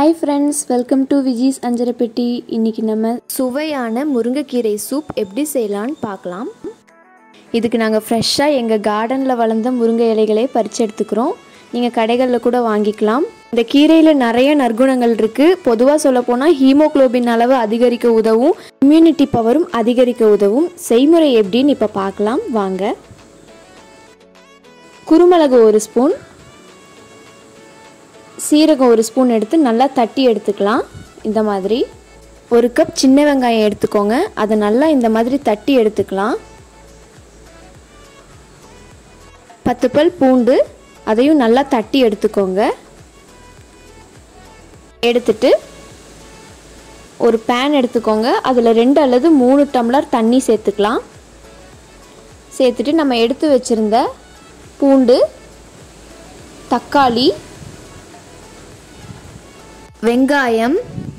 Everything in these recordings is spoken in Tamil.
hi friends welcome to Viji's Anjaraipetti இன்றைக்கி நம்ம சுவையான முருங்கைக்கீரை சூப் எப்படி செய்யலான்னு பார்க்கலாம் இதுக்கு நாங்கள் ஃப்ரெஷ்ஷாக எங்கள் கார்டனில் வளர்ந்த முருங்கை இலைகளே பறித்து எடுத்துக்கிறோம் நீங்கள் கடைகளில் கூட வாங்கிக்கலாம் இந்த கீரையில் நிறைய நற்குணங்கள் இருக்குது பொதுவாக சொல்லப்போனால் ஹீமோக்ளோபின் அளவு அதிகரிக்க உதவும் இம்யூனிட்டி பவரும் அதிகரிக்க உதவும் செய்முறை எப்படின்னு இப்போ பார்க்கலாம் வாங்க குருமிளகு ஒரு ஸ்பூன் சீரகம் ஒரு ஸ்பூன் எடுத்து நல்லா தட்டி எடுத்துக்கலாம் இந்த மாதிரி ஒரு கப் சின்ன வெங்காயம் எடுத்துக்கோங்க அதை நல்லா இந்த மாதிரி தட்டி எடுத்துக்கலாம் பத்து பல் பூண்டு அதையும் நல்லா தட்டி எடுத்துக்கோங்க எடுத்துட்டு ஒரு பேன் எடுத்துக்கோங்க அதில் ரெண்டு அல்லது மூணு டம்ளர் தண்ணி சேர்த்துக்கலாம் சேர்த்துட்டு நம்ம எடுத்து வச்சுருந்த பூண்டு தக்காளி வெங்காயம்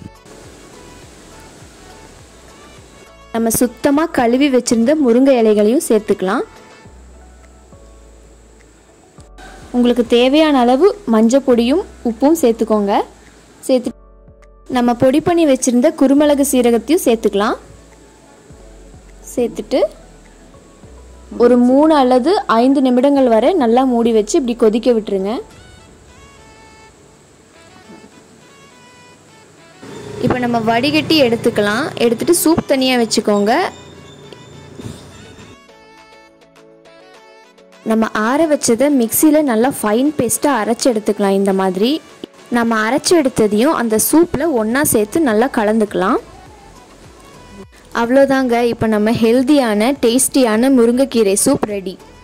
நம்ம சுத்தமாக கழுவி வச்சுருந்த முருங்கை இலைகளையும் சேர்த்துக்கலாம் உங்களுக்கு தேவையான அளவு மஞ்சள் பொடியும் உப்பும் சேர்த்துக்கோங்க சேர்த்து நம்ம பொடி பண்ணி வச்சுருந்த குருமிளகு சீரகத்தையும் சேர்த்துக்கலாம் சேர்த்துட்டு ஒரு மூணு அல்லது ஐந்து நிமிடங்கள் வரை நல்லா மூடி வச்சு இப்படி கொதிக்க விட்டுருங்க இப்போ நம்ம வடிகட்டி எடுத்துக்கலாம் எடுத்துட்டு சூப் தனியாக வச்சுக்கோங்க நம்ம ஆற வச்சதை மிக்சியில் நல்லா ஃபைன் பேஸ்ட்டாக அரைச்சி எடுத்துக்கலாம் இந்த மாதிரி நம்ம அரைச்சி எடுத்ததையும் அந்த சூப்பில் ஒன்றா சேர்த்து நல்லா கலந்துக்கலாம் அவ்வளோதாங்க இப்போ நம்ம ஹெல்த்தியான டேஸ்டியான முருங்கைக்கீரை சூப் ரெடி